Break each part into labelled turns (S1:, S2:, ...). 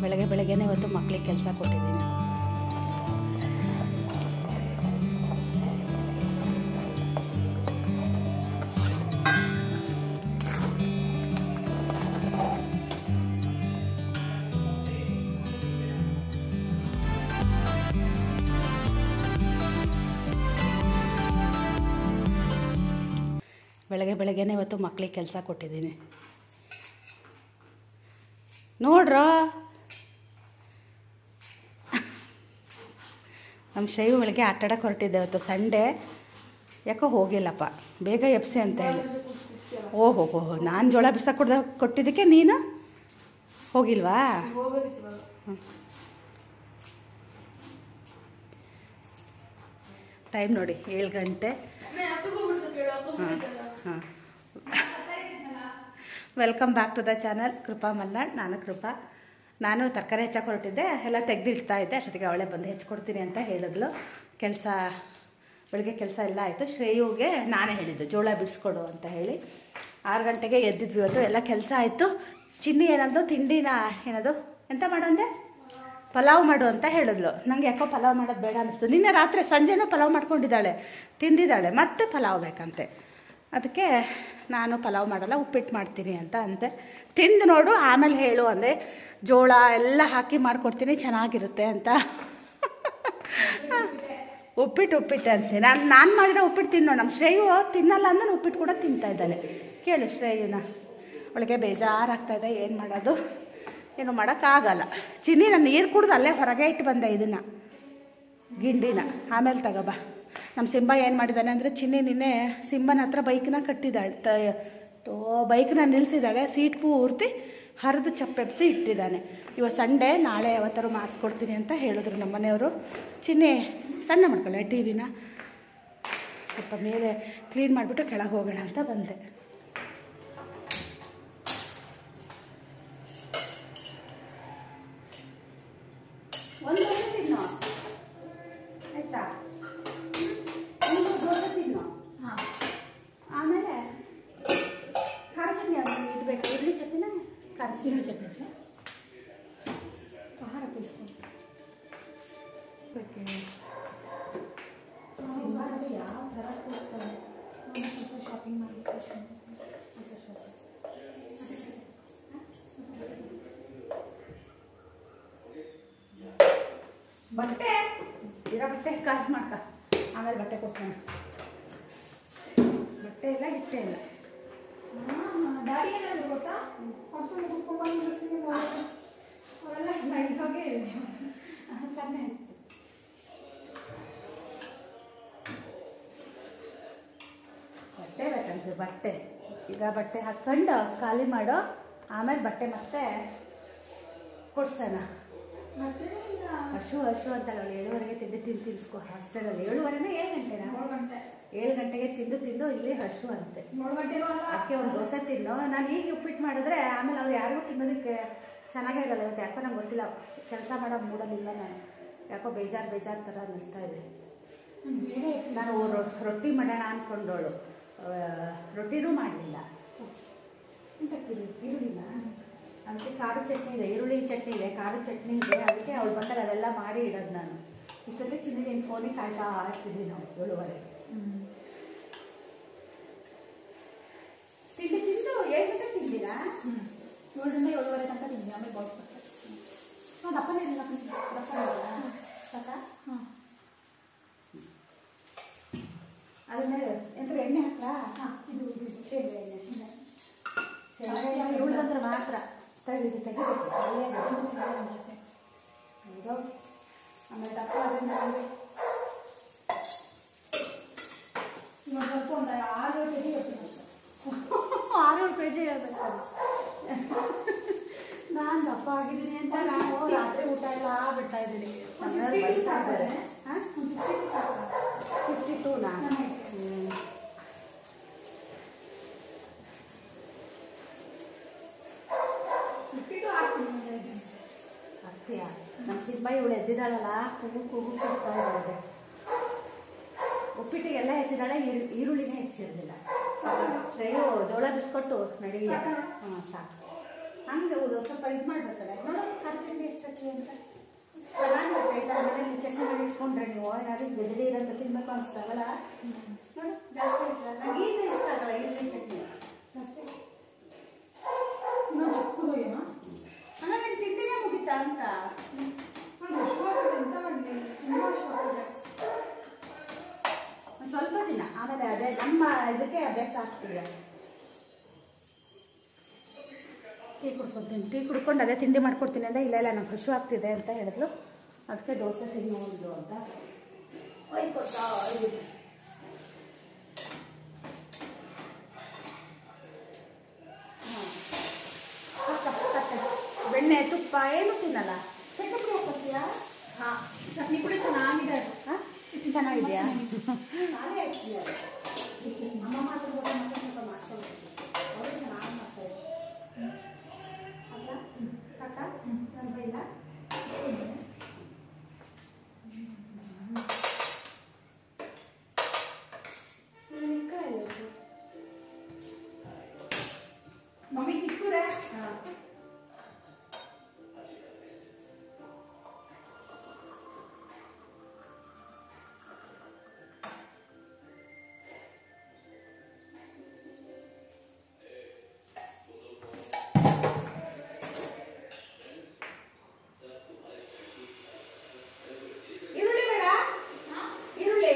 S1: ಬೆಳಗ್ಗೆ ಬೆಳಗ್ಗೆನೇ ಇವತ್ತು ಮಕ್ಳಿಗೆ ಕೆಲಸ ಕೊಟ್ಟಿದ್ದೀನಿ ಬೆಳಗ್ಗೆ ಬೆಳಗ್ಗೆನೇ ಇವತ್ತು ಮಕ್ಳಿಗೆ ಕೆಲಸ ಕೊಟ್ಟಿದ್ದೀನಿ ನೋಡ್ರೋ ನಮ್ಮ ಶೈವ ಬೆಳಗ್ಗೆ ಆಟಾಡಕ್ಕೆ ಹೊರಟಿದ್ದೆ ಇವತ್ತು ಸಂಡೇ ಯಾಕೋ ಹೋಗಿಲ್ಲಪ್ಪ ಬೇಗ ಎಪ್ಸಿ ಅಂತ ಹೇಳಿ ಓಹೋ ಹೋ ಹೋ ನಾನು ಜೋಳ ಬಿಡ್ಸಕ್ಕೆ ಕೊಡ್ದ ಕೊಟ್ಟಿದ್ದಕ್ಕೆ ನೀನು ಹೋಗಿಲ್ವಾ ಹ್ಮ್. ಟೈಮ್ ನೋಡಿ ಏಳು ಗಂಟೆ ಹಾಂ welcome back to the channel Krupa Malnad ನಾನು ಕೃಪಾ ನಾನು ತರಕಾರಿ ಹೆಚ್ಚಕ್ಕೆ ಹೊರಟಿದ್ದೆ ಎಲ್ಲ ತೆಗೆದು ಇಡ್ತಾ ಇದ್ದೆ ಅಷ್ಟೊತ್ತಿಗೆ ಅವಳೆ ಬಂದು ಹೆಚ್ಚಿಕೊಡ್ತೀನಿ ಅಂತ ಹೇಳಿದ್ಲು ಕೆಲಸ ಬೆಳಗ್ಗೆ ಕೆಲಸ ಎಲ್ಲ ಆಯಿತು ಶ್ರೇಯುಗೆ ನಾನೇ ಹೇಳಿದ್ದು ಜೋಳ ಬಿಡಿಸ್ಕೊಡು ಅಂತ ಹೇಳಿ ಆರು ಗಂಟೆಗೆ ಎದ್ದಿದ್ವಿ ಇವತ್ತು ಎಲ್ಲ ಕೆಲಸ ಆಯಿತು ಚಿನ್ನಿ ಏನಂದು ತಿಂಡಿನ ಏನದು ಎಂತ ಮಾಡಂದೆ ಪಲಾವ್ ಮಾಡು ಅಂತ ಹೇಳಿದ್ಲು ನಂಗೆ ಯಾಕೋ ಪಲಾವ್ ಮಾಡೋದು ಬೇಡ ಅನಿಸ್ತು ನಿನ್ನೆ ರಾತ್ರಿ ಸಂಜೆನೂ ಪಲಾವ್ ಮಾಡ್ಕೊಂಡಿದ್ದಾಳೆ ತಿಂದಿದ್ದಾಳೆ ಮತ್ತೆ ಪಲಾವ್ ಬೇಕಂತೆ ಅದಕ್ಕೆ ನಾನು ಪಲಾವ್ ಮಾಡಲ್ಲ ಉಪ್ಪಿಟ್ಟು ಮಾಡ್ತೀನಿ ಅಂತ ಅಂತೆ ತಿಂದು ನೋಡು ಆಮೇಲೆ ಹೇಳು ಅಂದೆ ಜೋಳ ಎಲ್ಲ ಹಾಕಿ ಮಾಡಿಕೊಡ್ತೀನಿ ಚೆನ್ನಾಗಿರುತ್ತೆ ಅಂತ ಉಪ್ಪಿಟ್ಟು ಉಪ್ಪಿಟ್ಟು ಅಂತೆ ನಾನು ನಾನು ಮಾಡಿರೋ ಉಪ್ಪಿಟ್ಟು ತಿನ್ನೋ ನಮ್ಮ ಶ್ರೇಯು ತಿನ್ನಲ್ಲ ಅಂದ್ರೆ ಉಪ್ಪಿಟ್ಟು ಕೂಡ ತಿಂತಾ ಇದ್ದಾಳೆ ಕೇಳು ಶ್ರೇಯುನ ಅವಳಿಗೆ ಬೇಜಾರಾಗ್ತಾ ಇದೆ ಏನು ಮಾಡೋದು ಏನು ಮಾಡೋಕ್ಕಾಗಲ್ಲ ಚಿನ್ನಿ ನಾನು ನೀರು ಕುಡ್ದು ಅಲ್ಲೇ ಹೊರಗೆ ಇಟ್ಟು ಬಂದೆ ಇದನ್ನು ಗಿಂಡಿನ ಆಮೇಲೆ ತಗೋಬಾ ನಮ್ಮ ಸಿಂಬ ಏನು ಮಾಡಿದ್ದಾನೆ ಅಂದರೆ ಚಿನ್ನಿ ನಿನ್ನೆ ಸಿಂಬನ ಹತ್ರ ಬೈಕ್ನ ಕಟ್ಟಿದ್ದಾಳೆ ತ ತೋ ಬೈಕ್ನ ನಿಲ್ಲಿಸಿದ್ದಾಳೆ ಸೀಟ್ ಪೂರ್ತಿ ಹರಿದು ಚಪ್ಪೆಪ್ಸಿ ಇಟ್ಟಿದ್ದಾನೆ ಇವತ್ತು ಸಂಡೇ ನಾಳೆ ಯಾವತ್ತಾರು ಮಾಡಿಸ್ಕೊಡ್ತೀನಿ ಅಂತ ಹೇಳಿದ್ರು ನಮ್ಮ ಮನೆಯವರು ಚಿನ್ನಿ ಸಣ್ಣ ಮಾಡ್ಕೊಳ್ಳೆ ಟಿ ವಿನ ಸ್ವಲ್ಪ ಮೇಲೆ ಕ್ಲೀನ್ ಮಾಡಿಬಿಟ್ಟು ಕೆಳಗೆ ಹೋಗೋಣ ಅಂತ ಬಂದೆ ಒಂದು ದೋಸೆ ತಿನ್ನು ಆಯ್ತಾ ಒಂದು ದೋಸೆ ತಿನ್ನು ಆಮೇಲೆ ಖಾರ ಚಟ್ನಿ ಅದು ಇದು ಬೇಕು ಇಡ್ಲಿ ಚಟ್ನಿನ ಖಾರ ಚಟ್ನಿ ಚಟ್ನಿ ಚ ಖಾರ ಪೀಸ್ಕೊಂಡು ಬೇಕೆ ಯಾವ ಥರ ಕೊಡ್ತಾರೆ ಶಾಪಿಂಗ್ ಮಾಡಲಿಕ್ಕೆ ಬಟ್ಟೆ ಇರೋ ಬಟ್ಟೆ ಖಾಲಿ ಮಾಡ್ಕ ಆಮೇಲೆ ಬಟ್ಟೆ ಕೊಡ್ತಾನೆ ಬಟ್ಟೆ ಇಲ್ಲ ಗಿಟ್ಟೆ ಇಲ್ಲ
S2: ಡ್ಯಾಡಿ ಏನಾದ್ರು ಗೊತ್ತಾ ಹಾಸ್ಟೆಲ್ ಮುಗಿಸ್ಕೊಂಡು ಬಸ್ಸಿಗೆ ಅವೆಲ್ಲ ಇವಾಗೆ
S1: ಸಣ್ಣ ಹೆಚ್ಚು ಬಟ್ಟೆ ಬೇಕಂತೆ ಬಟ್ಟೆ ಈಗ ಬಟ್ಟೆ ಹಾಕ್ಕೊಂಡು ಖಾಲಿ ಮಾಡೋ ಆಮೇಲೆ ಬಟ್ಟೆ ಮತ್ತೆ ಕೊಡ್ಸೋಣ
S2: ಮತ್ತೆ
S1: ಹಶು ಹಶು ಅಂತ ಅವಳು ಏಳುವರೆಗೆ ತಿಂಡಿ ತಿಂದು ತಿನ್ಸ್ಕೊ ಹಾಸ್ಟೆಲಲ್ಲಿ ಏಳುವರೆನೇ ಏಳು ಗಂಟೆನಾ
S2: ಏಳು ಗಂಟೆ
S1: ಏಳು ಗಂಟೆಗೆ ತಿಂದು ತಿಂದು ಇಲ್ಲಿ ಹಶು ಅಂತೆ
S2: ಏಳು ಗಂಟೆಗೂ ಅಲ್ಲ
S1: ಅದಕ್ಕೆ ಒಂದು ದೋಸೆ ತಿನ್ನು ನಾನು ಈಗ ಉಪ್ಪಿಟ್ಟು ಮಾಡಿದ್ರೆ ಆಮೇಲೆ ಅವ್ರು ಯಾರಿಗೂ ತಿನ್ನೋದಕ್ಕೆ ಚೆನ್ನಾಗೇ ಇರಲ್ಲ ಇವತ್ತು ಯಾಕೋ ನಂಗೆ ಗೊತ್ತಿಲ್ಲ ಕೆಲಸ ಮಾಡೋ ಮೂಡಲಿಲ್ಲ ನಾನು ಯಾಕೋ ಬೇಜಾರು ಬೇಜಾರು ಥರ ಅನ್ನಿಸ್ತಾ ಇದೆ
S2: ಬೇರೆ
S1: ನಾನು ರೊ- ರೊಟ್ಟಿ ಮಾಡೋಣ ಅಂದ್ಕೊಂಡೋಳು ಆ, ರೊಟ್ಟಿನೂ ಮಾಡಲಿಲ್ಲ ಎಂತ ಕಿರು ಈರುಳ್ಳಿನ ಅದಕ್ಕೆ ಖಾರ ಚಟ್ನಿ ಇದೆ ಈರುಳ್ಳಿ ಚಟ್ನಿ ಇದೆ ಖಾರ ಚಟ್ನಿ ಇದೆ ಅದಕ್ಕೆ ಅವಳು ಬಂದಾಗ ಅದೆಲ್ಲ ಮಾಡಿ ಇಡೋದು ನಾನು ಇಷ್ಟೊತ್ತಿಗೆ ಚಿನ್ನ ನಿನ್ನ ಫೋನಿಗೆ ಕಾಯ್ತಾ ಇರ್ತಿದ್ವಿ ನಾವು ಏಳುವರೆ ತಿಂಡಿ ತಿಂದು ಏಳು ಗಂಟೆ ತಿಂದಿರಾ
S2: ಏಳರಿಂದ ಏಳುವರೆ ತನಕ ತಿಂದೆ ಆಮೇಲೆ ಬಾಕ್ಸ್ ಬರ್ತಾರೆ
S1: ಹಾಂ ದಪ್ಪನೇ ಇರಲಿಲ್ಲ ದಪ್ಪ ಇರಲ್ಲ ಸಾಕಾ
S2: ಹಾಂ
S1: ಅದ್ರ ಮೇಲೆ ಎಂತ ಎಣ್ಣೆ ಹಾಕ್ಲಾ
S2: ಹಾಂ ಇದು ಇದು ಇದು
S1: ಶೇಂಗಾ ಎಣ್ಣೆ
S2: ಶೇಂಗಾ.
S1: ಶೇಂಗಾ ಎಣ್ಣೆ ಇವಳು ಬಂದ್ರೆ ಮಾತ್ರ ತೆಗೆದು ತೆಗಿಬೇಕು ಒಳ್ಳೆಯದು
S2: ಜಾಸ್ತಿ.
S1: ಹೌದು ಆಮೇಲೆ ದಪ್ಪ ಅದರಿಂದ
S2: ಇವಾಗ ಸ್ವಲ್ಪ ಒಂದು ಆರು ಏಳು ಕೆ ಜಿ ಇರ್ತೀನಿ ಅಷ್ಟೇ
S1: ಆರೇಳು ಕೆ ಜಿ ಹೇಳ್ಬೇಕು ನಾನು ದಪ್ಪ ಆಗಿದ್ದೀನಿ ಅಂತ ನಾನು ರಾತ್ರಿ ಊಟ ಎಲ್ಲ ಬಿಡ್ತಾ ಇದ್ದೀನಿ
S2: ಒಂದು fifty two ಸಾಕಲ್ಲ?
S1: ಹಾಂ
S2: ಒಂದು ಫಿಫ್ಟಿ ಸಾಕು
S1: ಫಿಫ್ಟಿ ಟೂ ನಾನು
S2: ನನಗೆ. ಫಿಫ್ಟಿ ಟು ಆಗ್ತೀನಿ ಒಂದು ಐದು ಗಂಟೆ.
S1: ಅತ್ತೆಯ ನಮ್ಮ ಸಿಂಬ ಇವಳು ಎದ್ದಿದ್ದಾಳಲ್ಲ ಕೂಗು ಕೂಗು ಕೂಗ್ತಾ ಇದ್ದಾಳೆ ಉಪ್ಪಿಟ್ಟಿಗೆಲ್ಲ ಹೆಚ್ಚಿದಾಳೆ ಈರು- ಈರುಳ್ಳಿನೇ ಹೆಚ್ಚಿರಲಿಲ್ಲ ಶ್ರೇಯು ಜೋಳ ಬಿಸ್ಕೊಟ್ಟು ನಡಿ
S2: ಸಾಕಾ?
S1: ಹಾಂ ಸಾಕು ಹಂಗೆ ಹೌದು ಸ್ವಲ್ಪ ಇದು ಮಾಡ್ಬೇಕಲ್ಲ ನೋಡು ಖಾರ ಚಟ್ನಿ ನೋಡಿ ಎಷ್ಟಕ್ಕೆ ಅಂತ ಚೆನ್ನಾಗಿರುತ್ತೆ ಆಯ್ತಾ ಮನೇಲಿ ಚಟ್ನಿ ಮಾಡಿ ಇಟ್ಕೊಂಡ್ರೆ ನೀವು ಯಾರು ಗದರಿ ಇರೋಂಥ ತಿನ್ಬೇಕು ಅನಿಸ್ತಾವಲ್ಲ ನೋಡು ಜಾಸ್ತಿ ಇರ್ತದೆ ನನಗೆ ಇದು ಇಷ್ಟ ಆಗಲ್ಲ ಈರುಳ್ಳಿ ಚಟ್ನಿ ಜಾಸ್ತಿ
S2: ಇನ್ನೊಂದು ಚಿಕ್ಕದು ಏನೋ
S1: ಹಂಗ ನಿನ್ ತಿಂಡಿನೇ ಮುಗಿತಾ ಅಂತ
S2: ಒಂದು ಅಶ್ವಾಗಿದೆ ಎಂತ ಮಾಡಲಿ ತುಂಬ ಅಶ್ವಾಗಿದೆ
S1: ಒಂದು ಸ್ವಲ್ಪ ದಿನ ಆಮೇಲೆ ಅದೇ ನಮ್ಮ ಇದಕ್ಕೆ ಅಭ್ಯಾಸ ಆಗ್ತಿದೆ ಟೀ ಕುಡ್ಕೊತೀನಿ ಟೀ ಕುಡ್ಕೊಂಡು ಅದೇ ತಿಂಡಿ ಮಾಡ್ಕೊಡ್ತೀನಿ ಅಂದ್ರೆ ಇಲ್ಲ ಇಲ್ಲ ನಂಗೆ ಹಸು ಆಗ್ತಿದೆ ಅಂತ ಹೇಳಿದ್ರು ಅದಕ್ಕೆ ದೋಸೆ ತಿನ್ನು ಒಂದು ಅಂತ ಒಯ್ಕೊಡ್ತಾ ಇದ್ದೀನಿ ಹಾಂ. ಅಕ್ಕ, ಅಕ್ಕ. ಬೆಣ್ಣೆ ತುಪ್ಪ ಏನು ತಿನ್ನಲ್ಲ ಚಟ್ನಿ ಪುಡಿ ಹಾಕ್ಕೊತೀಯಾ
S2: ಹಾಂ ಚಟ್ನಿ ಪುಡಿ ಚೆನ್ನಾಗಿದೆ
S1: ಹಾಂ ಚೆನ್ನಾಗಿದೆಯಾ
S2: ನಾನೇ ಹಾಕ್ತೀನಿ ಅದು.
S1: ಅಮ್ಮ ಮಾತ್ರ ಗೊತ್ತಾ ಮತ್ತೆ ಸ್ವಲ್ಪ ಮಾಡ್ಕೊಳ್ಬೇಕು ಅವರು ಚೆನ್ನಾಗಿ ಮಾಡ್ತಾರೆ ಅಲ್ಲ ಸಾಕ ನನ್ನ ಬೈಲ
S2: ಮಮ್ಮಿ ಚಿಕ್ಕದೆ
S1: ಈರುಳ್ಳಿ ಬೇಡ ಈರುಳ್ಳಿ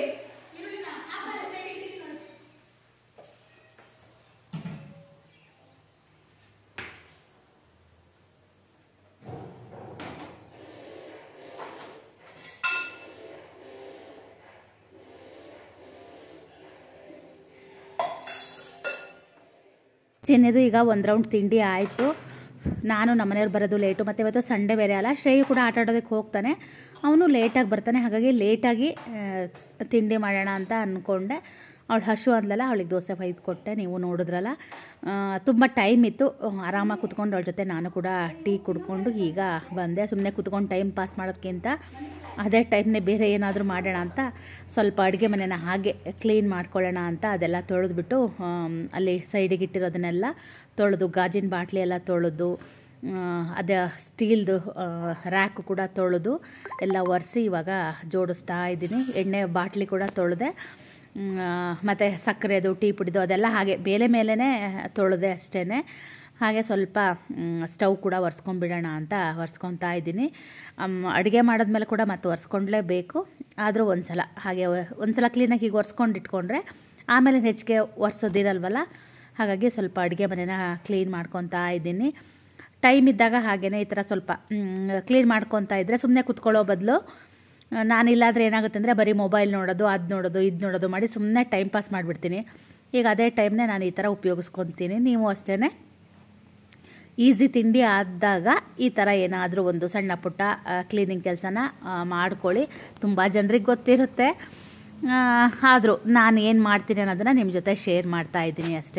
S1: ಚಿನ್ನದು ಈಗ ಒಂದು ರೌಂಡ್ ತಿಂಡಿ ಆಯಿತು ನಾನು ನಮ್ಮನೆಯವ್ರು ಬರೋದು ಲೇಟು ಮತ್ತು ಇವತ್ತು ಸಂಡೇ ಬೇರೆ ಅಲ್ಲ ಶ್ರೇಯು ಕೂಡ ಆಟ ಆಡೋದಕ್ಕೆ ಹೋಗ್ತಾನೆ ಅವನು ಲೇಟಾಗಿ ಬರ್ತಾನೆ ಹಾಗಾಗಿ ಲೇಟಾಗಿ ಆ, ತಿಂಡಿ ಮಾಡೋಣ ಅಂತ ಅಂದ್ಕೊಂಡೆ ಅವಳು ಹಸು ಅಂದ್ಲಲ್ಲ ಅವಳಿಗೆ ದೋಸೆ ಹೊಯ್ದು ಕೊಟ್ಟೆ ನೀವು ನೋಡಿದ್ರಲ್ಲ ತುಂಬ ಟೈಮ್ ಇತ್ತು ಆರಾಮಾಗಿ ಕುತ್ಕೊಂಡು ಅವಳ ಜೊತೆ ನಾನು ಕೂಡ ಟೀ ಕುಡ್ಕೊಂಡು ಈಗ ಬಂದೆ ಸುಮ್ಮನೆ ಕುತ್ಕೊಂಡು ಟೈಮ್ ಪಾಸ್ ಮಾಡೋದಕ್ಕಿಂತ ಅದೇ ಟೈಮ್ನೇ ಬೇರೆ ಏನಾದರೂ ಮಾಡೋಣ ಅಂತ ಸ್ವಲ್ಪ ಅಡುಗೆ ಮನೆನ ಹಾಗೆ ಕ್ಲೀನ್ ಮಾಡ್ಕೊಳ್ಳೋಣ ಅಂತ ಅದೆಲ್ಲ ತೊಳೆದ್ಬಿಟ್ಟು ಆಮ್, ಅಲ್ಲಿ ಸೈಡಿಗೆ ಇಟ್ಟಿರೋದನ್ನೆಲ್ಲ ತೊಳೆದು ಗಾಜಿನ ಬಾಟ್ಲಿ ಎಲ್ಲ ತೊಳೆದು ಆ, ಅದೇ ಸ್ಟೀಲ್ದು ರ್ಯಾಕು ಕೂಡ ತೊಳೆದು ಎಲ್ಲ ಒರೆಸಿ ಇವಾಗ ಜೋಡಿಸ್ತಾ ಇದ್ದೀನಿ ಎಣ್ಣೆ ಬಾಟ್ಲಿ ಕೂಡ ತೊಳೆದೆ ಮತ್ತು ಸಕ್ಕರೆದು ಟೀ ಪುಡಿದು ಅದೆಲ್ಲ ಹಾಗೆ ಬೇಲೆ ಮೇಲೇ ತೊಳೆದೆ ಅಷ್ಟೇ ಹಾಗೆ ಸ್ವಲ್ಪ ಸ್ಟವ್ ಕೂಡ ಒರೆಸ್ಕೊಂಡ್ಬಿಡೋಣ ಅಂತ ಒರೆಸ್ಕೊತಾ ಇದ್ದೀನಿ ಅಡುಗೆ ಮಾಡಿದ್ಮೇಲೆ ಕೂಡ ಮತ್ತೆ ಒರೆಸ್ಕೊಂಡ್ಲೇಬೇಕು ಆದರೂ ಒಂದು ಸಲ ಹಾಗೆ ಒಂದು ಸಲ ಕ್ಲೀನಾಗಿ ಹೀಗೆ ಒರೆಸ್ಕೊಂಡು ಇಟ್ಕೊಂಡ್ರೆ ಆಮೇಲೆ ಹೆಚ್ಚಿಗೆ ಒರೆಸೋದಿರಲ್ವಲ್ಲ ಹಾಗಾಗಿ ಸ್ವಲ್ಪ ಅಡುಗೆ ಮನೆನ ಕ್ಲೀನ್ ಮಾಡ್ಕೊತಾ ಇದ್ದೀನಿ ಟೈಮ್ ಇದ್ದಾಗ ಹಾಗೆಯೇ ಈ ಥರ ಸ್ವಲ್ಪ ಕ್ಲೀನ್ ಮಾಡ್ಕೊತಾ ಇದ್ದರೆ ಸುಮ್ಮನೆ ಕುತ್ಕೊಳ್ಳೋ ಬದಲು ನಾನಿಲ್ಲಾದರೆ ಏನಾಗುತ್ತೆ ಅಂದರೆ ಬರೀ ಮೊಬೈಲ್ ನೋಡೋದು ಅದು ನೋಡೋದು ಇದು ನೋಡೋದು ಮಾಡಿ ಸುಮ್ಮನೆ ಟೈಮ್ ಪಾಸ್ ಮಾಡಿಬಿಡ್ತೀನಿ ಈಗ ಅದೇ ಟೈಮ್ನೇ ನಾನು ಈ ಥರ ಉಪಯೋಗಿಸ್ಕೊತೀನಿ ನೀವು ಅಷ್ಟೇ ಈಸಿ ತಿಂಡಿ ಆದಾಗ ಈ ಥರ ಏನಾದರೂ ಒಂದು ಸಣ್ಣ ಪುಟ್ಟ ಕ್ಲೀನಿಂಗ್ ಕೆಲಸನ ಮಾಡ್ಕೊಳ್ಳಿ ತುಂಬ ಜನರಿಗೆ ಗೊತ್ತಿರುತ್ತೆ ಆದರೂ ನಾನು ಏನು ಮಾಡ್ತೀನಿ ಅನ್ನೋದನ್ನು ನಿಮ್ಮ ಜೊತೆ ಶೇರ್ ಮಾಡ್ತಾ ಇದ್ದೀನಿ ಅಷ್ಟೇ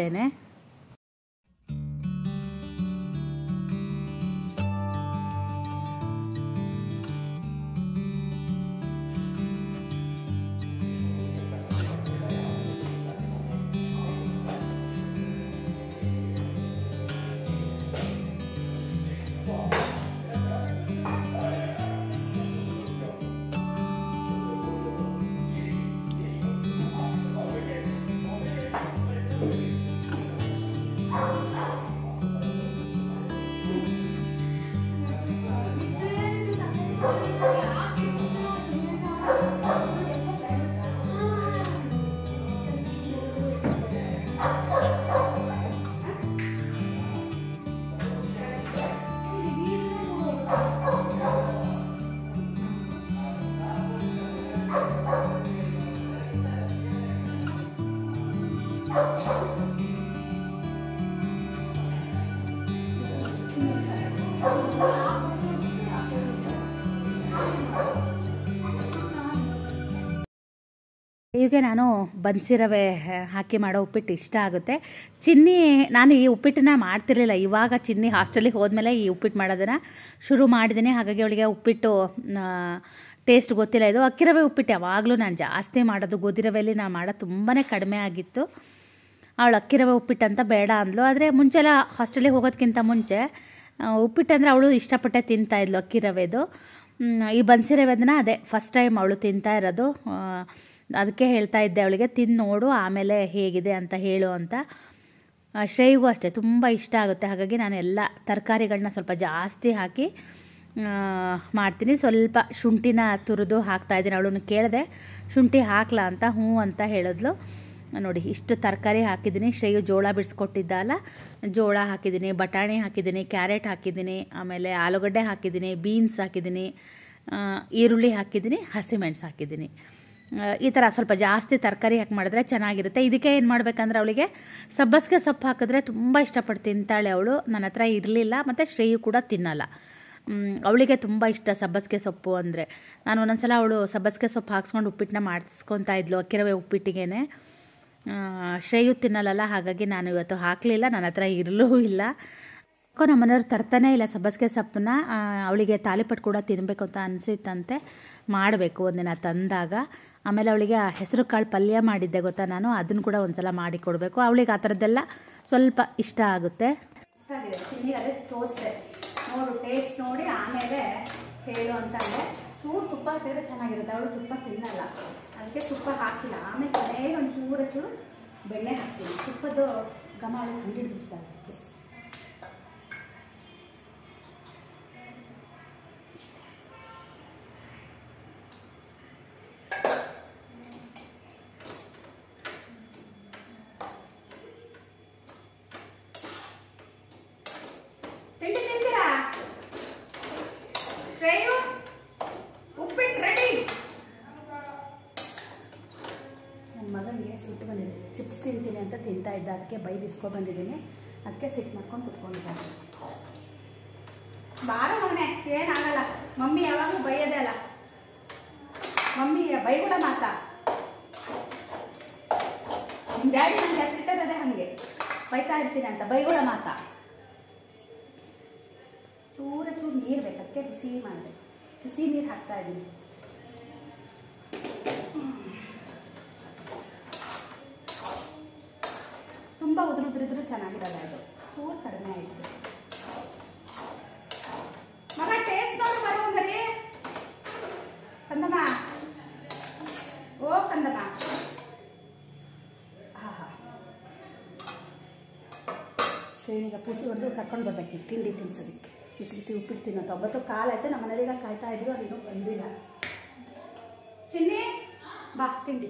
S1: ಹೀಗೆ ನಾನು ಬನ್ಸಿ ರವೆ ಹಾಕಿ ಮಾಡೋ ಉಪ್ಪಿಟ್ಟು ಇಷ್ಟ ಆಗುತ್ತೆ ಚಿನ್ನಿ ನಾನು ಈ ಉಪ್ಪಿಟ್ಟನ್ನ ಮಾಡ್ತಿರ್ಲಿಲ್ಲ ಇವಾಗ ಚಿನ್ನಿ ಹಾಸ್ಟೆಲಿಗೆ ಹೋದ್ಮೇಲೆ ಈ ಉಪ್ಪಿಟ್ಟು ಮಾಡೋದನ್ನು ಶುರು ಮಾಡಿದ್ದೀನಿ ಹಾಗಾಗಿ ಅವಳಿಗೆ ಉಪ್ಪಿಟ್ಟು ಟೇಸ್ಟ್ ಗೊತ್ತಿಲ್ಲ ಇದು ಅಕ್ಕಿ ರವೆ ಉಪ್ಪಿಟ್ಟು ಯಾವಾಗಲೂ ನಾನು ಜಾಸ್ತಿ ಮಾಡೋದು ಗೋಧಿ ರವೆಯಲ್ಲಿ ನಾನು ಮಾಡೋದು ತುಂಬಾ ಕಡಿಮೆ ಆಗಿತ್ತು ಅವಳು ಅಕ್ಕಿ ರವೆ ಉಪ್ಪಿಟ್ಟು ಅಂತ ಬೇಡ ಅಂದ್ಲು ಆದರೆ ಮುಂಚೆಲ್ಲ ಹಾಸ್ಟೆಲಿಗೆ ಹೋಗೋದಕ್ಕಿಂತ ಮುಂಚೆ ಆ, ಉಪ್ಪಿಟ್ಟು ಅಂದರೆ ಅವಳು ಇಷ್ಟಪಟ್ಟೆ ತಿಂತಾ ಇದ್ಲು ಅಕ್ಕಿ ರವೆದು ಮ್, ಈ ಬನ್ಸಿ ರವೆದನ್ನ ಅದೇ ಫಸ್ಟ್ ಟೈಮ್ ಅವಳು ತಿಂತಾ ಇರೋದು ಆ, ಅದಕ್ಕೆ ಹೇಳ್ತಾ ಇದ್ದೆ ಅವಳಿಗೆ ತಿಂದು ನೋಡು ಆಮೇಲೆ ಹೇಗಿದೆ ಅಂತ ಹೇಳು ಅಂತ ಆ, ಶ್ರೇಯಿಗೂ ಅಷ್ಟೇ ತುಂಬ ಇಷ್ಟ ಆಗುತ್ತೆ ಹಾಗಾಗಿ ನಾನು ಎಲ್ಲ ತರಕಾರಿಗಳನ್ನ ಸ್ವಲ್ಪ ಜಾಸ್ತಿ ಹಾಕಿ ಆ, ಮಾಡ್ತೀನಿ ಸ್ವಲ್ಪ ಶುಂಠಿನ ತುರಿದು ಹಾಕ್ತಾಯಿದ್ದೀನಿ ಅವಳನ್ನು ಕೇಳಿದೆ ಶುಂಠಿ ಹಾಕ್ಲಾ ಅಂತ ಹ್ಞೂ ಅಂತ ಹೇಳಿದ್ಲು ನೋಡಿ ಇಷ್ಟು ತರಕಾರಿ ಹಾಕಿದ್ದೀನಿ ಶ್ರೇಯು ಜೋಳ ಬಿಡಿಸ್ಕೊಟ್ಟಿದ್ದಲ್ಲ ಜೋಳ ಹಾಕಿದ್ದೀನಿ ಬಟಾಣಿ ಹಾಕಿದ್ದೀನಿ ಕ್ಯಾರೆಟ್ ಹಾಕಿದ್ದೀನಿ ಆಮೇಲೆ ಆಲೂಗಡ್ಡೆ ಹಾಕಿದ್ದೀನಿ ಬೀನ್ಸ್ ಹಾಕಿದ್ದೀನಿ ಆ, ಈರುಳ್ಳಿ ಹಾಕಿದ್ದೀನಿ ಹಸಿಮೆಣಸು ಹಾಕಿದ್ದೀನಿ ಆ, ಈ ಥರ ಸ್ವಲ್ಪ ಜಾಸ್ತಿ ತರಕಾರಿ ಹಾಕಿ ಮಾಡಿದ್ರೆ ಚೆನ್ನಾಗಿರುತ್ತೆ ಇದಕ್ಕೆ ಏನು ಮಾಡಬೇಕಂದ್ರೆ ಅವಳಿಗೆ ಸಬ್ಬಸಿಗೆ ಸೊಪ್ಪು ಹಾಕಿದ್ರೆ ತುಂಬ ಇಷ್ಟಪಟ್ಟು ತಿಂತಾಳೆ ಅವಳು ನನ್ನ ಹತ್ರ ಇರಲಿಲ್ಲ ಮತ್ತು ಶ್ರೇಯು ಕೂಡ ತಿನ್ನಲ್ಲ ಮ್, ಅವಳಿಗೆ ತುಂಬ ಇಷ್ಟ ಸಬ್ಬಸಿಗೆ ಸೊಪ್ಪು ಅಂದರೆ ನಾನು ಒಂದೊಂದ್ಸಲ ಅವಳು ಸಬ್ಬಸಿಗೆ ಸೊಪ್ಪು ಹಾಕ್ಸ್ಕೊಂಡು ಉಪ್ಪಿಟ್ಟನ್ನ ಮಾಡಿಸ್ಕೊತಾ ಇದ್ಲು ಅಕ್ಕಿರವೆ ಉಪ್ಪಿಟ್ಟಿಗೆನೆ ಆ, ಶ್ರೇಯು ತಿನ್ನಲ್ಲಲ್ಲ ಹಾಗಾಗಿ ನಾನು ಇವತ್ತು ಹಾಕಲಿಲ್ಲ ನನ್ನ ಹತ್ರ ಇರಲೂ ಇಲ್ಲ ಯಾಕೋ ನಮ್ಮ ಮನೆಯವ್ರು ತರ್ತಾನೆ ಇಲ್ಲ ಸಬ್ಬಸಿಗೆ ಸೊಪ್ಪನ್ನ ಆ, ಅವಳಿಗೆ ತಾಲಿಪಟ್ಟು ಕೂಡ ತಿನ್ನಬೇಕು ಅಂತ ಅನಿಸಿತ್ತಂತೆ ಮಾಡಬೇಕು ಒಂದಿನ ತಂದಾಗ ಆಮೇಲೆ ಅವಳಿಗೆ ಹೆಸರು ಕಾಳು ಪಲ್ಯ ಮಾಡಿದ್ದೆ ಗೊತ್ತಾ ನಾನು ಅದನ್ನು ಕೂಡ ಒಂದ್ಸಲ ಮಾಡಿ ಕೊಡಬೇಕು ಅವಳಿಗೆ ಆ ಥರದ್ದೆಲ್ಲ ಸ್ವಲ್ಪ ಇಷ್ಟ ಆಗುತ್ತೆ ಇಷ್ಟ ಆಗಿದೆ ಚಿಲ್ಲಿ ಅದೇ ತೋರಿಸ್ದೆ ನೋಡು ಟೇಸ್ಟ್ ನೋಡಿ ಆಮೇಲೆ ಹೇಳು ಅಂತ ಅಂದೆ ಚೂರು ತುಪ್ಪ ಹಾಕಿದ್ರೆ ಚೆನ್ನಾಗಿರುತ್ತೆ ಅವಳು ತುಪ್ಪ ತಿನ್ನಲ್ಲ ಅದಕ್ಕೆ ತುಪ್ಪ ಹಾಕಿಲ್ಲ ಆಮೇಲೆ ಕೊನೆಗೆ ಒಂದು ಚೂರು ಚೂರು ಬೆಣ್ಣೆ ಹಾಕ್ತೀನಿ ತುಪ್ಪದ ಘಮ ಅವಳು ಕಂಡಿಡ್ಬಿಡ್ತಾಳೆ ಅದಕ್ಕೆ ತಿಂಡಿ ತಿಂತೀರಾ ಶ್ರೇಯು ಉಪ್ಪಿಟ್ಟು ರೆಡಿ ನನ್ನ ಮಗನಿಗೆ ಸಿಟ್ಟು ಬಂದಿದೆ ಚಿಪ್ಸ್ ತಿಂತೀನಿ ಅಂತ ತಿಂತಾ ಇದ್ದ ಅದಕ್ಕೆ ಬೈದಿಸ್ಕೊ ಬಂದಿದ್ದೀನಿ ಅದಕ್ಕೆ ಸಿಟ್ಟು ಮಾಡ್ಕೊಂಡು ಕುತ್ಕೊಂಡಿದ್ದಾನೆ ಬಾರ ಮಗನೆ ಏನಾಗಲ್ಲ ಮಮ್ಮಿ ಯಾವಾಗಲೂ ಬೈಯೋದೇ ಅಲ್ಲ ಮಮ್ಮಿ ಬೈಗುಳ ಮಾತಾ ನಿಮ್ಮ ಡ್ಯಾಡಿ ನನಗೆ ಹೆಸರಿಟ್ಟದೇ ಹಾಗೆ ಬೈತಾ ಇರ್ತೀನಿ ಅಂತ ಬೈಗುಳ ಮಾತಾ ಚೂರ ಚೂರು ನೀರು ಬೇಕು ಅದಕ್ಕೆ ಬಿಸಿ ಮಾಡಿದೆ ಬಿಸಿ ನೀರು ಹಾಕ್ತಾ ಇದ್ದೀನಿ ತುಂಬ ಉದುರುದ್ರಿದ್ರು ಚೆನ್ನಾಗಿರಲ್ಲ ಅದು ಚೂರು ಕಡಿಮೆ ಆಯಿತು ಮಗ ಟೇಸ್ಟ್ ನೋಡಿ ಬರೋಂಗರಿ ಕಂದಮ್ಮ ಓ ಕಂದಮ್ಮ ಹಾ ಹಾ ಶ್ರೇಣಿಗ ಪೂಸಿ ಹೊಡೆದು ಕರ್ಕೊಂಡು ಬರ್ಬೇಕು ತಿಂಡಿ ತಿನ್ಸೋದಕ್ಕೆ ಬಿಸಿ ಬಿಸಿ ಉಪ್ಪಿಟ್ಟು ತಿನ್ನೋದು ಒಂಬತ್ತು ಕಾಲಾಯ್ತು ನಮ್ಮ ಮನೇಲಿಗ ಕಾಯ್ತಾ ಇದ್ರು ಅದಿನ್ನೂ ಬಂದಿಲ್ಲ ಚಿನ್ನಿ ಬಾ ತಿಂಡಿ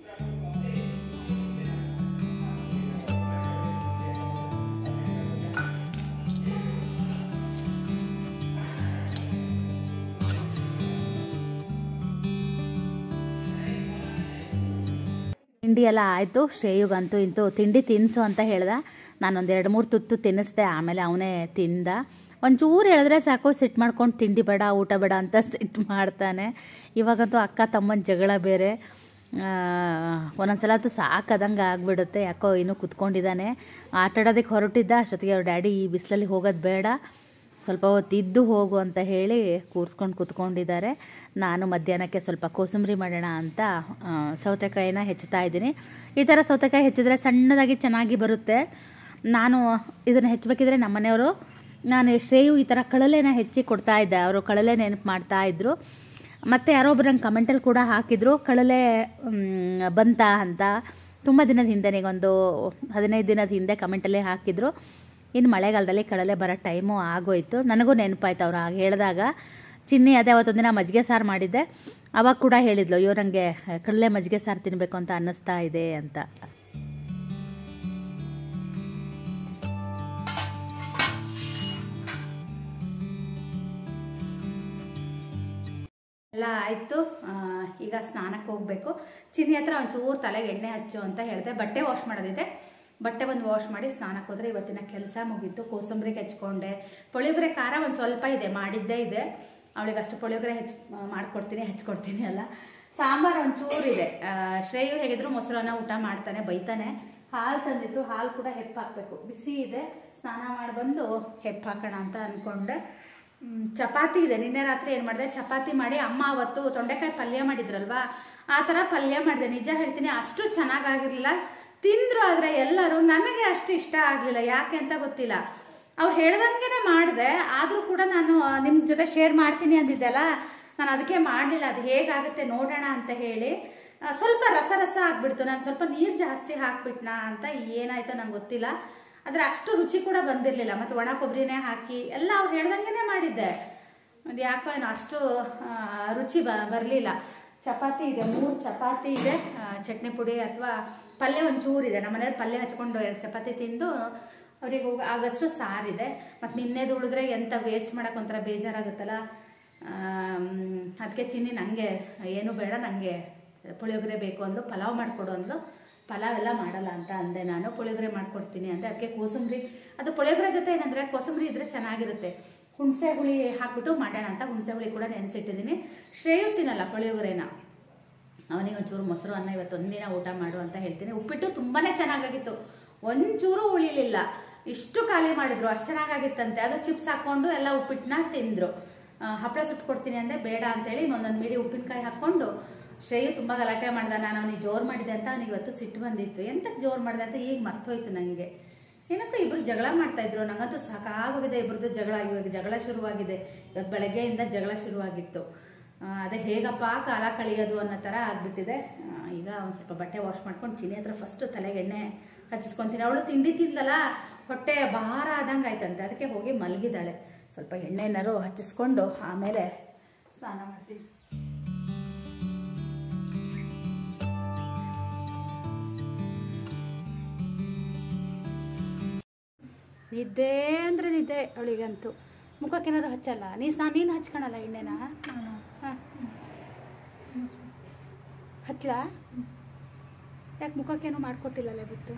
S1: ತಿಂಡಿ ಎಲ್ಲ ಆಯಿತು ಶ್ರೇಯುಗಂತೂ ಇಂತೂ ತಿಂಡಿ ತಿನ್ನಿಸು ಅಂತ ಹೇಳ್ದ ನಾನೊಂದು ಎರಡು ಮೂರು ತುತ್ತು ತಿನ್ನಿಸ್ದೆ ಆಮೇಲೆ ಅವನೇ ತಿಂದ ಒಂಚೂರು ಹೇಳಿದ್ರೆ ಸಾಕು ಸಿಟ್ಟು ಮಾಡ್ಕೊಂಡು ತಿಂಡಿ ಬೇಡ ಊಟ ಬೇಡ ಅಂತ ಸಿಟ್ಟು ಮಾಡ್ತಾನೆ ಇವಾಗಂತೂ ಅಕ್ಕ ತಮ್ಮನ ಜಗಳ ಬೇರೆ ಒಂದೊಂದ್ಸಲ ಅಂತೂ ಸಾಕದಂಗೆ ಆಗ್ಬಿಡುತ್ತೆ ಯಾಕೋ ಇನ್ನೂ ಕುತ್ಕೊಂಡಿದ್ದಾನೆ ಆಟ ಆಡೋದಕ್ಕೆ ಹೊರಟಿದ್ದ ಅಷ್ಟೊತ್ತಿಗೆ ಅವ್ರ ಡ್ಯಾಡಿ ಈ ಬಿಸಿಲಲ್ಲಿ ಹೋಗೋದು ಬೇಡ ಸ್ವಲ್ಪ ಹೊತ್ತು ಇದ್ದು ಹೋಗು ಅಂತ ಹೇಳಿ ಕೂರಿಸ್ಕೊಂಡು ಕುತ್ಕೊಂಡಿದ್ದಾರೆ ನಾನು ಮಧ್ಯಾಹ್ನಕ್ಕೆ ಸ್ವಲ್ಪ ಕೋಸಂಬರಿ ಮಾಡೋಣ ಅಂತ ಆ, ಸೌತೆಕಾಯಿನ ಹೆಚ್ಚುತ್ತಾ ಇದ್ದೀನಿ ಈ ಥರ ಸೌತೆಕಾಯಿ ಹೆಚ್ಚಿದ್ರೆ ಸಣ್ಣದಾಗಿ ಚೆನ್ನಾಗಿ ಬರುತ್ತೆ ನಾನು ಇದನ್ನು ಹೆಚ್ಚಬೇಕಿದ್ರೆ ನಮ್ಮ ಮನೆಯವರು ನಾನು ಶ್ರೇಯು ಈ ಥರ ಕಳಲೆನ ಹೆಚ್ಚಿ ಕೊಡ್ತಾ ಇದ್ದೆ ಅವರು ಕಳಲೆ ನೆನಪು ಮಾಡ್ತಾ ಇದ್ರು ಮತ್ತು ಯಾರೋ ಒಬ್ರು ನಂಗೆ ಕಮೆಂಟಲ್ಲಿ ಕೂಡ ಹಾಕಿದ್ರು ಕಳಲೆ ಮ್, ಬಂತಾ ಅಂತ ತುಂಬ ದಿನದ ಹಿಂದೆ ಒಂದು ಹದಿನೈದು ದಿನದ ಹಿಂದೆ ಕಮೆಂಟಲ್ಲೇ ಹಾಕಿದ್ರು ಇನ್ನು ಮಳೆಗಾಲದಲ್ಲಿ ಕಡಲೆ ಬರೋ ಟೈಮು ಆಗೋಯ್ತು ನನಗೂ ನೆನಪಾಯ್ತು ಅವ್ರು ಹಾಗೆ ಹೇಳಿದಾಗ ಚಿನ್ನಿ ಅದೇ ಅವತ್ತೊಂದಿನ ಮಜ್ಜಿಗೆ ಸಾರು ಮಾಡಿದ್ದೆ ಅವಾಗ ಕೂಡ ಹೇಳಿದ್ಲು ಅಯ್ಯೋ ನನಗೆ ಕಡಲೆ ಮಜ್ಜಿಗೆ ಸಾರು ತಿನ್ನಬೇಕು ಅಂತ ಅನ್ನಿಸ್ತಾ ಇದೆ ಅಂತ ಎಲ್ಲ ಆಯಿತು ಈಗ ಸ್ನಾನಕ್ಕೆ ಹೋಗಬೇಕು ಚಿನ್ನಿ ಹತ್ರ ಒಂಚೂರು ತಲೆಗೆ ಎಣ್ಣೆ ಹಚ್ಚು ಅಂತ ಹೇಳಿದೆ ಬಟ್ಟೆ ವಾಶ್ ಮಾಡೋದಿದೆ ಬಟ್ಟೆ ಒಂದು ವಾಶ್ ಮಾಡಿ ಸ್ನಾನಕ್ಕೆ ಹೋದ್ರೆ ಇವತ್ತಿನ ಕೆಲಸ ಮುಗೀತು ಕೋಸಂಬರಿಗೆ ಹೆಚ್ಕೊಂಡೆ ಪುಳಿಯೋಗರೆ ಖಾರ ಒಂದು ಸ್ವಲ್ಪ ಇದೆ ಮಾಡಿದ್ದೇ ಇದೆ ಅವಳಿಗೆ ಅಷ್ಟು ಪುಳಿಯೋಗರೆ ಹೆಚ್ಚು ಮಾಡ್ಕೊಡ್ತೀನಿ ಹೆಚ್ಕೊಡ್ತೀನಿ ಅಲ್ಲ ಸಾಂಬಾರು ಒಂಚೂರು ಇದೆ ಆ, ಶ್ರೇಯು ಹೇಗಿದ್ರು ಮೊಸರನ್ನ ಊಟ ಮಾಡ್ತಾನೆ ಬೈತಾನೆ ಹಾಲು ತಂದಿದ್ರು ಹಾಲು ಕೂಡ ಹೆಪ್ಪು ಹಾಕಬೇಕು ಬಿಸಿ ಇದೆ ಸ್ನಾನ ಮಾಡಿ ಬಂದು ಹೆಪ್ಪು ಹಾಕೋಣ ಅಂತ ಅಂದ್ಕೊಂಡೆ ಮ್, ಚಪಾತಿ ಇದೆ ನಿನ್ನೆ ರಾತ್ರಿ ಏನು ಮಾಡಿದೆ ಚಪಾತಿ ಮಾಡಿ ಅಮ್ಮ ಅವತ್ತು ತೊಂಡೆಕಾಯಿ ಪಲ್ಯ ಮಾಡಿದ್ರಲ್ವಾ ಆ ಥರ ಪಲ್ಯ ಮಾಡಿದೆ ನಿಜ ಹೇಳ್ತೀನಿ ಅಷ್ಟು ಚೆನ್ನಾಗಾಗಿರ್ಲಿಲ್ಲ ತಿಂದ್ರು ಆದರೆ ಎಲ್ಲರೂ ನನಗೆ ಅಷ್ಟು ಇಷ್ಟ ಆಗಲಿಲ್ಲ ಯಾಕೆ ಅಂತ ಗೊತ್ತಿಲ್ಲ ಅವ್ರು ಹೇಳ್ದಂಗೆನೆ ಮಾಡಿದೆ ಆದರೂ ಕೂಡ ನಾನು ನಿಮ್ಮ ಜೊತೆ ಶೇರ್ ಮಾಡ್ತೀನಿ ಅಂದಿದ್ದೆಲ್ಲ ನಾನು ಅದಕ್ಕೆ ಮಾಡಲಿಲ್ಲ ಅದು ಹೇಗಾಗುತ್ತೆ ನೋಡೋಣ ಅಂತ ಹೇಳಿ ಆ, ಸ್ವಲ್ಪ ರಸ ರಸ ಆಗ್ಬಿಡ್ತು ನಾನು ಸ್ವಲ್ಪ ನೀರು ಜಾಸ್ತಿ ಹಾಕ್ಬಿಟ್ನಾ ಅಂತ ಏನಾಯ್ತೋ ನಂಗೆ ಗೊತ್ತಿಲ್ಲ ಆದರೆ ಅಷ್ಟು ರುಚಿ ಕೂಡ ಬಂದಿರಲಿಲ್ಲ ಮತ್ತು ಒಣ ಕೊಬ್ಬರಿನೇ ಹಾಕಿ ಎಲ್ಲ ಅವ್ರು ಹೇಳ್ದಂಗೆನೆ ಮಾಡಿದ್ದೆ ಅದು ಯಾಕೋ ಏನೋ ಅಷ್ಟು ಆ, ರುಚಿ ಬ ಬರಲಿಲ್ಲ ಚಪಾತಿ ಇದೆ ಮೂರು ಚಪಾತಿ ಇದೆ ಆ, ಚಟ್ನಿ ಪುಡಿ ಅಥವಾ ಪಲ್ಯ ಒಂಚೂರು ಇದೆ ನಮ್ಮ ಮನೆಯವ್ರು ಪಲ್ಯ ಹಚ್ಕೊಂಡು ಎರಡು ಚಪಾತಿ ತಿಂದು ಅವ್ರಿಗೆ ಹೋಗ ಆಗಷ್ಟು ಸಾರಿದೆ ಮತ್ತು ನಿನ್ನೆದು ಉಳಿದ್ರೆ ಎಂತ ವೇಸ್ಟ್ ಮಾಡೋಕೆ ಒಂಥರ ಬೇಜಾರಾಗುತ್ತಲ್ಲ ಅದಕ್ಕೆ ಚಿನ್ನಿ ನನಗೆ ಏನು ಬೇಡ ನನಗೆ ಪುಳಿಯೋಗರೆ ಬೇಕು ಅಂದು ಪಲಾವ್ ಮಾಡಿಕೊಡು ಅಂದ್ಲು ಪಲಾವ್ ಎಲ್ಲ ಮಾಡಲ್ಲ ಅಂತ ಅಂದೆ ನಾನು ಪುಳಿಯೋಗರೆ ಮಾಡ್ಕೊಡ್ತೀನಿ ಅಂದೆ ಅದಕ್ಕೆ ಕೋಸಂಬರಿ ಅದು ಪುಳಿಯೋಗರೆ ಜೊತೆ ಏನಂದರೆ ಕೋಸಂಬರಿ ಇದ್ರೆ ಚೆನ್ನಾಗಿರುತ್ತೆ ಹುಣಸೆ ಹುಳಿ ಹಾಕ್ಬಿಟ್ಟು ಮಾಡೋಣ ಅಂತ ಹುಣಸೆ ಹುಳಿ ಕೂಡ ನೆನೆಸಿಟ್ಟಿದ್ದೀನಿ ಶ್ರೇಯು ತಿನ್ನಲ್ಲ ಪುಳಿಯೋಗರೆನ ಅವನಿಗೆ ಒಂಚೂರು ಮೊಸರು ಅನ್ನ ಇವತ್ತು ಒಂದಿನ ಊಟ ಮಾಡು ಅಂತ ಹೇಳ್ತೀನಿ ಉಪ್ಪಿಟ್ಟು ತುಂಬಾನೇ ಚೆನ್ನಾಗಾಗಿತ್ತು ಒಂಚೂರು ಉಳಿಲಿಲ್ಲ ಇಷ್ಟು ಖಾಲಿ ಮಾಡಿದ್ರು ಅಷ್ಟು ಚೆನ್ನಾಗಾಗಿತ್ತಂತೆ ಅದು ಚಿಪ್ಸ್ ಹಾಕೊಂಡು ಎಲ್ಲ ಉಪ್ಪಿಟ್ಟನ್ನ ತಿಂದ್ರು ಆ, ಹಪ್ಪಳ ಸುಟ್ಕೊಡ್ತೀನಿ ಅಂದೆ ಬೇಡ ಅಂತೇಳಿ ಒಂದೊಂದು ಮೀಡಿ ಉಪ್ಪಿನಕಾಯಿ ಹಾಕೊಂಡು ಶ್ರೇಯು ತುಂಬಾ ಗಲಾಟೆ ಮಾಡ್ದ ನಾನು ಅವನಿಗೆ ಜೋರು ಮಾಡಿದೆ ಅಂತ ಅವನಿಗೆ ಇವತ್ತು ಸಿಟ್ಟು ಬಂದಿತ್ತು ಎಂತಕ್ಕೆ ಜೋರು ಮಾಡಿದೆ ಅಂತ ಈಗ ಮರ್ತೋಯ್ತು ನನಗೆ ಏನಕ್ಕೋ ಇಬ್ರು ಜಗಳ ಮಾಡ್ತಾ ಇದ್ರು ನಂಗಂತೂ ಸಾಕಾಗೋಗಿದೆ ಇಬ್ರದ್ದು ಜಗಳ ಇವಾಗ ಜಗಳ ಶುರುವಾಗಿದೆ ಇವತ್ತು ಬೆಳಗ್ಗೆಯಿಂದ ಜಗಳ ಶುರುವಾಗಿತ್ತು ಆ, ಅದೇ ಹೇಗಪ್ಪ ಕಾಲ ಕಳಿಯೋದು ಅನ್ನೋ ಥರ ಆಗ್ಬಿಟ್ಟಿದೆ ಆ, ಈಗ ಒಂದು ಸ್ವಲ್ಪ ಬಟ್ಟೆ ವಾಶ್ ಮಾಡ್ಕೊಂಡು ಚಿನಿ ಹತ್ರ ಫಸ್ಟ್ ತಲೆಗೆ ಎಣ್ಣೆ ಹಚ್ಚಿಸ್ಕೊಂತೀನಿ ಅವಳು ತಿಂಡಿ ತಿಂದಲ್ಲ ಹೊಟ್ಟೆ ಭಾರ ಆದಂಗೆ ಆಯ್ತಂತೆ ಅದಕ್ಕೆ ಹೋಗಿ ಮಲಗಿದ್ದಾಳೆ ಸ್ವಲ್ಪ ಎಣ್ಣೆನಾರು ಹಚ್ಚಿಸ್ಕೊಂಡು ಆಮೇಲೆ ಸ್ನಾನ ಮಾಡ್ತೀನಿ ನಿದ್ದೆ ಅಂದ್ರೆ ನಿದ್ದೆ ಅವಳಿಗಂತೂ ಮುಖಕ್ಕೇನಾದ್ರು ಹಚ್ಚಲ್ಲ ನೀ ಸ್ನಾನ ನೀನು ಹಚ್ಕೊಳಲ್ಲ ಎಣ್ಣೆನ ಹಾಂ ಹಚ್ಚಲ ಯಾಕೆ ಮುಖಕ್ಕೇನು ಮಾಡ್ಕೊಟ್ಟಿಲ್ಲಲ್ಲ ಬಿತ್ತು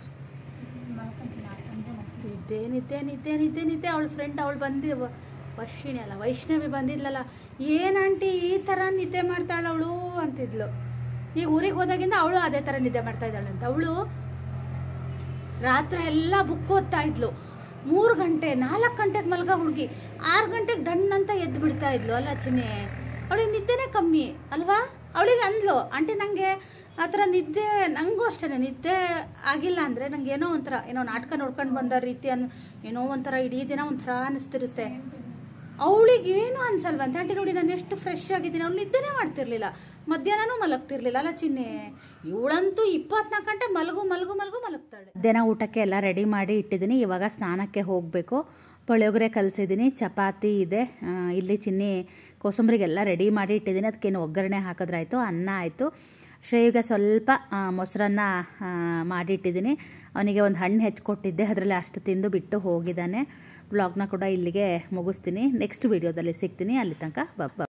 S1: ನಿದ್ದೆ ನಿದ್ದೆ ನಿದ್ದೆ ನಿದ್ದೆ ನಿದ್ದೆ ಅವಳ ಫ್ರೆಂಡ್ ಅವಳು ಬಂದಿ ವರ್ಷಿಣಿ ಅಲ್ಲ ವೈಷ್ಣವಿ ಬಂದಿದ್ಲಲ್ಲ ಏನ್ ಆಂಟಿ ಈ ಥರ ನಿದ್ದೆ ಮಾಡ್ತಾಳೆ ಅವಳು ಅಂತಿದ್ಲು ಈಗ ಊರಿಗೆ ಹೋದಾಗಿಂದ ಅವಳು ಅದೇ ಥರ ನಿದ್ದೆ ಮಾಡ್ತಾ ಇದ್ದಾಳಂತ ಅವಳು ರಾತ್ರಿ ಎಲ್ಲ ಬುಕ್ ಓದ್ತಾ ಇದ್ಲು ಮೂರು ಗಂಟೆ ನಾಲ್ಕು ಗಂಟೆಗೆ ಮಲ್ಗ ಹುಡುಗಿ ಆರು ಗಂಟೆಗೆ ಡಣ್ ಅಂತ ಎದ್ದು ಬಿಡ್ತಾ ಇದ್ಲು ಅಲ್ಲ ಚಿನ್ನಿ ಅವಳಿಗೆ ನಿದ್ದೆನೇ ಕಮ್ಮಿ ಅಲ್ವಾ ಅವಳಿಗೆ ಅಂದ್ಲು ಆಂಟಿ ನನಗೆ ಆ ಥರ ನಿದ್ದೆ ನನಗೂ ಅಷ್ಟೇ ನಿದ್ದೆ ಆಗಿಲ್ಲ ಅಂದರೆ ನಂಗೆ ಏನೋ ಒಂಥರ ಏನೋ ನಾಟಕ ನೋಡ್ಕೊಂಡು ಬಂದ ರೀತಿ ಅನ್ ಏನೋ ಒಂಥರ ಇಡೀ ದಿನ ಒಂಥರ ಅನಿಸ್ತಿರುತ್ತೆ ಅವಳಿಗೆ ಏನು ಅನ್ಸಲ್ವಂತೆ ಆಂಟಿ ನೋಡಿ ನಾನು ಎಷ್ಟು ಫ್ರೆಶ್ ಆಗಿದ್ದೀನಿ ಅವ್ಳು ನಿದ್ದೆನೇ ಮಾಡ್ತಿರ್ಲಿಲ್ಲ ಮಧ್ಯಾಹ್ನನೂ ಮಲಗ್ತಿರ್ಲಿಲ್ಲ ಅಲ್ಲ ಚಿನ್ನಿ ಇವಳಂತೂ ಇಪ್ಪತ್ನಾಲ್ಕು ಗಂಟೆ ಮಲಗು ಮಲಗು ಮಲಗು ಮಲಗ್ತಾಳೆ ಮಧ್ಯಾಹ್ನ ಊಟಕ್ಕೆ ಎಲ್ಲ ರೆಡಿ ಮಾಡಿ ಇಟ್ಟಿದ್ದೀನಿ ಇವಾಗ ಸ್ನಾನಕ್ಕೆ ಹೋಗಬೇಕು ಪುಳಿಯೋಗರೆ ಕಲಿಸಿದ್ದೀನಿ ಚಪಾತಿ ಇದೆ ಆ, ಇಲ್ಲಿ ಚಿನ್ನಿ ಕೋಸಂಬರಿಗೆಲ್ಲ ರೆಡಿ ಮಾಡಿ ಇಟ್ಟಿದ್ದೀನಿ ಅದಕ್ಕೇನು ಒಗ್ಗರಣೆ ಹಾಕಿದ್ರಾಯ್ತು ಅನ್ನ ಆಯಿತು ಶ್ರೇಯಿಗೆ ಸ್ವಲ್ಪ ಆ, ಮೊಸರನ್ನ ಆ, ಮಾಡಿಟ್ಟಿದ್ದೀನಿ ಅವನಿಗೆ ಒಂದು ಹಣ್ಣು ಹೆಚ್ಚಿಕೊಟ್ಟಿದ್ದೆ ಅದರಲ್ಲಿ ಅಷ್ಟು ತಿಂದು ಬಿಟ್ಟು ಹೋಗಿದ್ದಾನೆ ಬ್ಲಾಗ್ನ ಕೂಡ ಇಲ್ಲಿಗೆ ಮುಗಿಸ್ತೀನಿ ನೆಕ್ಸ್ಟ್ ವಿಡಿಯೋದಲ್ಲಿ ಸಿಗ್ತೀನಿ ಅಲ್ಲಿ ತನಕ ಬ